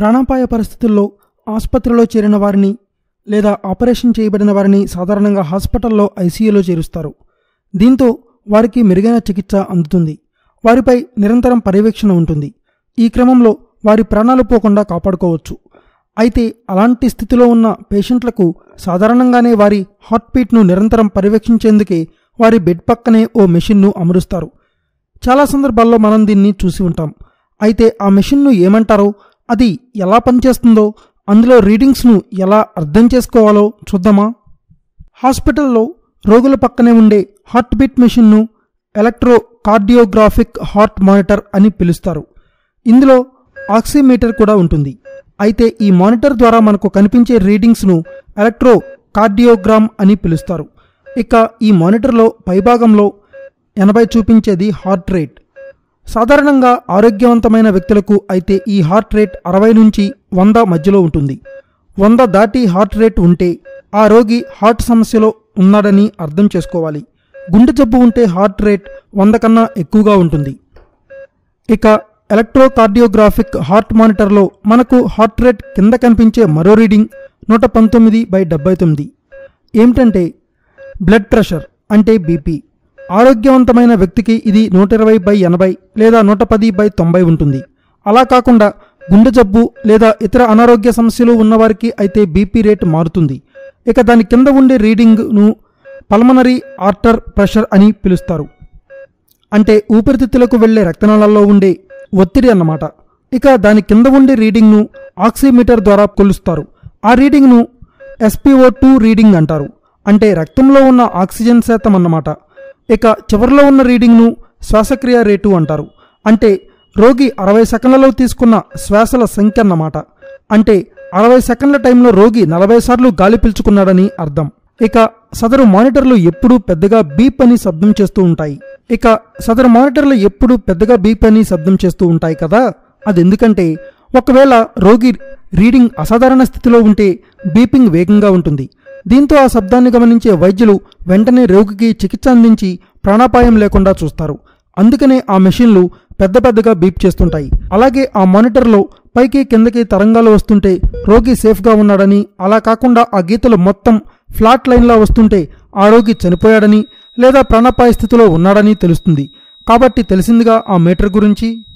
ప్రాణాపాయ పరిస్థితుల్లో ఆసుపత్రిలో చేరిన వారిని లేదా ఆపరేషన్ చేయబడిన వారిని సాధారణంగా హాస్పిటల్లో ఐసీయూలో చేరుస్తారు దీంతో వారికి మెరుగైన చికిత్స అందుతుంది వారిపై నిరంతరం పర్యవేక్షణ ఉంటుంది ఈ క్రమంలో వారి ప్రాణాలు పోకుండా కాపాడుకోవచ్చు అయితే అలాంటి స్థితిలో ఉన్న పేషెంట్లకు సాధారణంగానే వారి హార్ట్ బీట్ను నిరంతరం పర్యవేక్షించేందుకే వారి బెడ్ పక్కనే ఓ మెషిన్ను అమరుస్తారు చాలా సందర్భాల్లో మనం దీన్ని చూసి ఉంటాం అయితే ఆ మెషిన్ను ఏమంటారో అది ఎలా పనిచేస్తుందో అందులో రీడింగ్స్ను ఎలా అర్థం చేసుకోవాలో చూద్దామా హాస్పిటల్లో రోగుల పక్కనే ఉండే హార్ట్ బీట్ మెషిన్ను ఎలక్ట్రో కార్డియోగ్రాఫిక్ హార్ట్ మానిటర్ అని పిలుస్తారు ఇందులో ఆక్సిమీటర్ కూడా ఉంటుంది అయితే ఈ మానిటర్ ద్వారా మనకు కనిపించే రీడింగ్స్ను ఎలక్ట్రో కార్డియోగ్రామ్ అని పిలుస్తారు ఇక ఈ మానిటర్లో పైభాగంలో ఎనభై చూపించేది హార్ట్ రేట్ సాధారణంగా ఆరోగ్యవంతమైన వ్యక్తులకు అయితే ఈ హార్ట్ రేట్ అరవై నుంచి వంద మధ్యలో ఉంటుంది వంద దాటి హార్ట్ రేట్ ఉంటే ఆ రోగి హార్ట్ సమస్యలో ఉన్నాడని అర్థం చేసుకోవాలి గుండె జబ్బు ఉంటే హార్ట్ రేట్ వంద కన్నా ఎక్కువగా ఉంటుంది ఇక ఎలక్ట్రోకార్డియోగ్రాఫిక్ హార్ట్ మానిటర్లో మనకు హార్ట్ రేట్ కింద కనిపించే మరో రీడింగ్ నూట పంతొమ్మిది బై డెబ్బై తొమ్మిది ఏమిటంటే బ్లడ్ ప్రెషర్ అంటే బీపీ ఆరోగ్యవంతమైన వ్యక్తికి ఇది నూట ఇరవై బై ఎనభై లేదా నూట పది బై తొంభై ఉంటుంది అలా కాకుండా గుండె జబ్బు లేదా ఇతర అనారోగ్య సమస్యలు ఉన్నవారికి అయితే బీపీ రేటు మారుతుంది ఇక దాని కింద ఉండే రీడింగ్ను పల్మనరీ ఆర్టర్ ప్రెషర్ అని పిలుస్తారు అంటే ఊపిరితిత్తులకు వెళ్లే రక్తనాళాల్లో ఉండే ఒత్తిడి అన్నమాట ఇక దాని కింద ఉండే రీడింగ్ను ఆక్సిమీటర్ ద్వారా కొలుస్తారు ఆ రీడింగ్ను ఎస్పీఓ టూ రీడింగ్ అంటారు అంటే రక్తంలో ఉన్న ఆక్సిజన్ శాతం అన్నమాట ఇక చివరిలో ఉన్న రీడింగ్ను శ్వాసక్రియ రేటు అంటారు అంటే రోగి అరవై సెకండ్లలో తీసుకున్న శ్వాసల సంఖ్య అన్నమాట అంటే అరవై సెకండ్ల టైంలో రోగి నలభై సార్లు గాలి పీల్చుకున్నాడని అర్థం ఇక సదరు మానిటర్లు ఎప్పుడూ పెద్దగా బీప్ అని శబ్దం చేస్తూ ఉంటాయి ఇక సదరు మానిటర్లు ఎప్పుడూ పెద్దగా బీప్ అని శబ్దం చేస్తూ ఉంటాయి కదా అది ఎందుకంటే ఒకవేళ రోగి రీడింగ్ అసాధారణ స్థితిలో ఉంటే బీపింగ్ వేగంగా ఉంటుంది దీంతో ఆ శబ్దాన్ని గమనించే వైద్యులు వెంటనే రోగికి చికిత్స అందించి ప్రాణాపాయం లేకుండా చూస్తారు అందుకనే ఆ మెషిన్లు పెద్ద పెద్దగా బీప్ చేస్తుంటాయి అలాగే ఆ మానిటర్లో పైకి కిందకి తరంగాలు వస్తుంటే రోగి సేఫ్గా ఉన్నాడని అలా కాకుండా ఆ గీతలు మొత్తం ఫ్లాట్ లైన్లా వస్తుంటే ఆ రోగి చనిపోయాడని లేదా ప్రాణాపాయ స్థితిలో ఉన్నాడని తెలుస్తుంది కాబట్టి తెలిసిందిగా ఆ మీటర్ గురించి